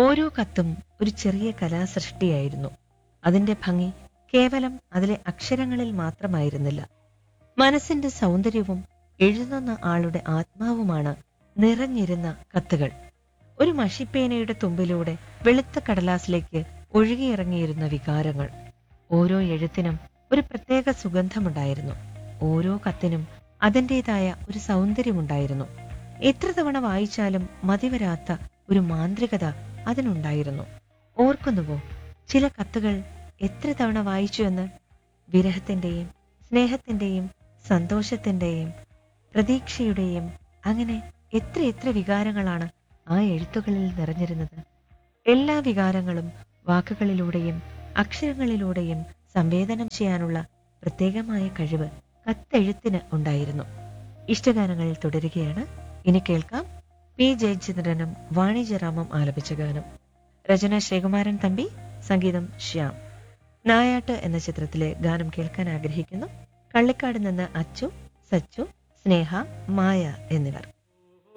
ഓരോ കത്തും ഒരു ചെറിയ കലാസൃഷ്ടിയായിരുന്നു അതിന്റെ ഭംഗി കേവലം അതിലെ അക്ഷരങ്ങളിൽ മാത്രമായിരുന്നില്ല മനസ്സിന്റെ സൗന്ദര്യവും എഴുതുന്ന ആളുടെ ആത്മാവുമാണ് നിറഞ്ഞിരുന്ന കത്തുകൾ ഒരു മഷിപ്പേനയുടെ തുമ്പിലൂടെ വെളുത്ത കടലാസിലേക്ക് ഒഴുകിയിറങ്ങിയിരുന്ന വികാരങ്ങൾ ഓരോ എഴുത്തിനും ഒരു പ്രത്യേക സുഗന്ധമുണ്ടായിരുന്നു ഓരോ കത്തിനും അതിൻ്റെതായ ഒരു സൗന്ദര്യമുണ്ടായിരുന്നു എത്ര തവണ വായിച്ചാലും മതിവരാത്ത ഒരു മാന്ത്രികത അതിനുണ്ടായിരുന്നു ഓർക്കുന്നുവോ ചില കത്തുകൾ എത്ര തവണ വായിച്ചു എന്ന് വിരഹത്തിന്റെയും സ്നേഹത്തിന്റെയും സന്തോഷത്തിന്റെയും പ്രതീക്ഷയുടെയും അങ്ങനെ എത്ര എത്ര വികാരങ്ങളാണ് ആ എഴുത്തുകളിൽ നിറഞ്ഞിരുന്നത് എല്ലാ വികാരങ്ങളും വാക്കുകളിലൂടെയും അക്ഷരങ്ങളിലൂടെയും സംവേദനം ചെയ്യാനുള്ള പ്രത്യേകമായ കഴിവ് കത്തെഴുത്തിന് ഉണ്ടായിരുന്നു ഇഷ്ടഗാനങ്ങൾ തുടരുകയാണ് ഇനി കേൾക്കാം പി ജയചന്ദ്രനും വാണിജ്യറാമും ആലപിച്ച ഗാനം രചന ശ്രീകുമാരൻ തമ്പി സംഗീതം ശ്യാം നായാട്ട് എന്ന ചിത്രത്തിലെ ഗാനം കേൾക്കാൻ ആഗ്രഹിക്കുന്നു കള്ളിക്കാട് നിന്ന് അച്ചു സച്ചു സ്നേഹ മായ എന്നിവർ